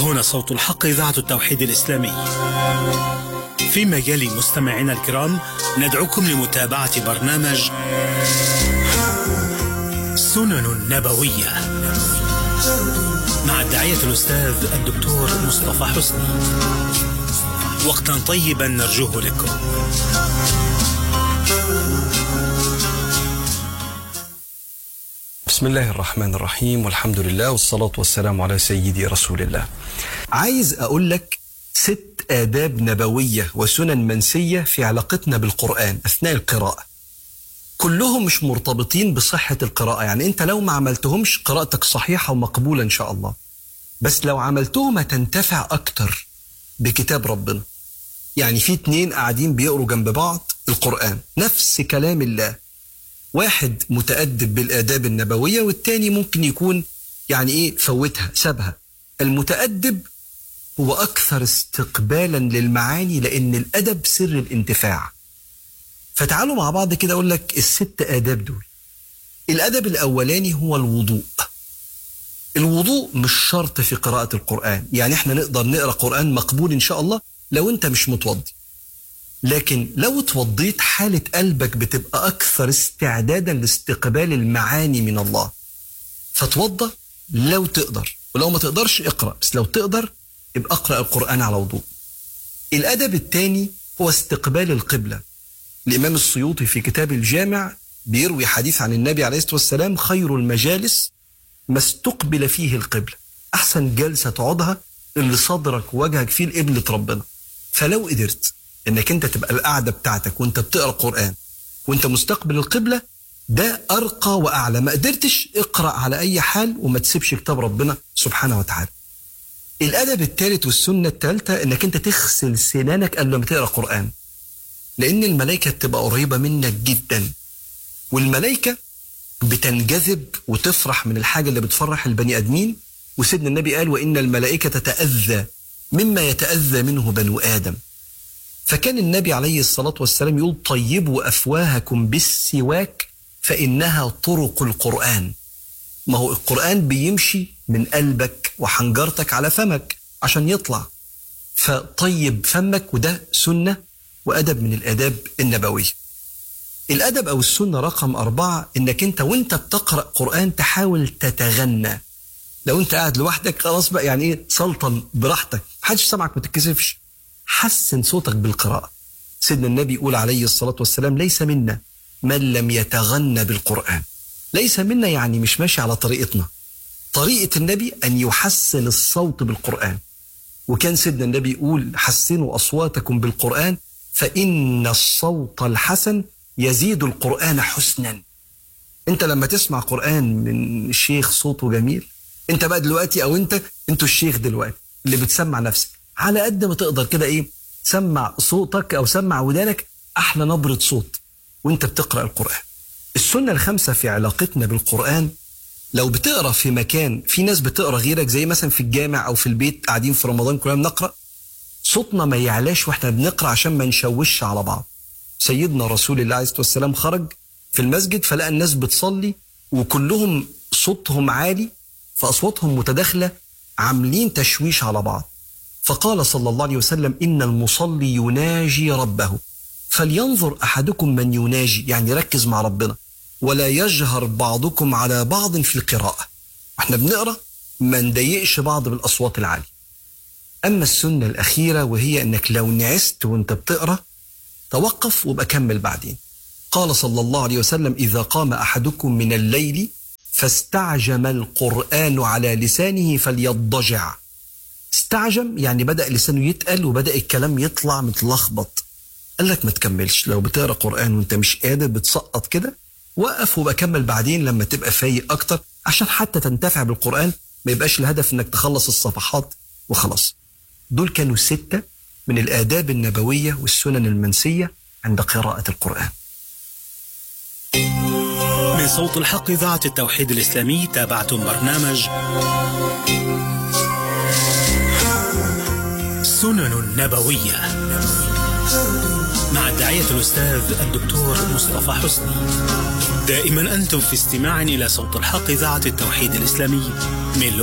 هنا صوت الحق إذاعة التوحيد الإسلامي فيما يلي مستمعينا الكرام ندعوكم لمتابعة برنامج سنن نبوية مع الداعية الأستاذ الدكتور مصطفى حسني وقتا طيبا نرجوه لكم بسم الله الرحمن الرحيم والحمد لله والصلاة والسلام على سيدي رسول الله عايز أقول لك ست آداب نبوية وسنن منسية في علاقتنا بالقرآن أثناء القراءة كلهم مش مرتبطين بصحة القراءة يعني أنت لو ما عملتهمش قراءتك صحيحة ومقبولة إن شاء الله بس لو عملتهم هتنتفع أكتر بكتاب ربنا يعني في اتنين قاعدين بيقروا جنب بعض القرآن نفس كلام الله واحد متأدب بالآداب النبوية والتاني ممكن يكون يعني إيه فوتها سابها المتأدب هو أكثر استقبالا للمعاني لأن الأدب سر الانتفاع فتعالوا مع بعض كده أقول لك الست آداب دول الأدب الأولاني هو الوضوء الوضوء مش شرط في قراءة القرآن يعني احنا نقدر نقرأ قرآن مقبول إن شاء الله لو أنت مش متوضي لكن لو اتوضيت حالة قلبك بتبقى أكثر استعدادا لاستقبال المعاني من الله فتوضى لو تقدر ولو ما تقدرش اقرأ بس لو تقدر يبقى اقرأ القرآن على وضوء الأدب الثاني هو استقبال القبلة الإمام السيوطي في كتاب الجامع بيروي حديث عن النبي عليه الصلاة والسلام خير المجالس ما استقبل فيه القبلة أحسن جلسة تقعدها اللي صدرك ووجهك فيه لقبلة ربنا فلو قدرت انك انت تبقى القعده بتاعتك وانت بتقرا قران وانت مستقبل القبله ده ارقى واعلى ما قدرتش اقرا على اي حال وما تسيبش كتاب ربنا سبحانه وتعالى الادب الثالث والسنه الثالثه انك انت تغسل سنانك قبل ما تقرا قران لان الملائكه بتبقى قريبه منك جدا والملائكه بتنجذب وتفرح من الحاجه اللي بتفرح البني ادمين وسيدنا النبي قال وان الملائكه تتاذى مما يتاذى منه بنو ادم فكان النبي عليه الصلاة والسلام يقول طيبوا أفواهكم بالسواك فإنها طرق القرآن ما هو القرآن بيمشي من قلبك وحنجرتك على فمك عشان يطلع فطيب فمك وده سنة وأدب من الآداب النبوية الأدب أو السنة رقم أربعة إنك أنت وأنت بتقرأ قرآن تحاول تتغنى لو أنت قاعد لوحدك خلاص بقى يعني إيه سلطن براحتك محدش سامعك ما تتكسفش حسن صوتك بالقراءة سيدنا النبي يقول عليه الصلاة والسلام ليس منا من لم يتغنى بالقرآن ليس منا يعني مش ماشي على طريقتنا طريقة النبي أن يحسن الصوت بالقرآن وكان سيدنا النبي يقول حسنوا أصواتكم بالقرآن فإن الصوت الحسن يزيد القرآن حسنا انت لما تسمع قرآن من شيخ صوته جميل انت بقى دلوقتي او انت انتوا الشيخ دلوقتي اللي بتسمع نفسك على قد ما تقدر كده ايه سمع صوتك او سمع ودانك احلى نبره صوت وانت بتقرا القران السنه الخامسه في علاقتنا بالقران لو بتقرا في مكان في ناس بتقرا غيرك زي مثلا في الجامع او في البيت قاعدين في رمضان كلنا بنقرا صوتنا ما يعلاش واحنا بنقرا عشان ما نشوش على بعض سيدنا رسول الله عليه الصلاه والسلام خرج في المسجد فلقى الناس بتصلي وكلهم صوتهم عالي فاصواتهم متداخله عاملين تشويش على بعض فقال صلى الله عليه وسلم إن المصلي يناجي ربه فلينظر أحدكم من يناجي يعني ركز مع ربنا ولا يجهر بعضكم على بعض في القراءة احنا بنقرأ ما نضايقش بعض بالأصوات العالية أما السنة الأخيرة وهي أنك لو نعست وانت بتقرأ توقف وابقى كمل بعدين قال صلى الله عليه وسلم إذا قام أحدكم من الليل فاستعجم القرآن على لسانه فليضجع استعجم يعني بدأ لسانه يتقل وبدأ الكلام يطلع متلخبط قال لك ما تكملش لو بتقرا قرآن وانت مش قادر بتسقط كده وقف وبقى كمل بعدين لما تبقى فايق أكتر عشان حتى تنتفع بالقرآن ما يبقاش الهدف انك تخلص الصفحات وخلاص دول كانوا ستة من الآداب النبوية والسنن المنسية عند قراءة القرآن من صوت الحق إذاعة التوحيد الإسلامي تابعتم برنامج سنن نبوية مع الداعية الأستاذ الدكتور مصطفى حسني دائما أنتم في استماع إلى صوت الحق إذاعة التوحيد الإسلامي من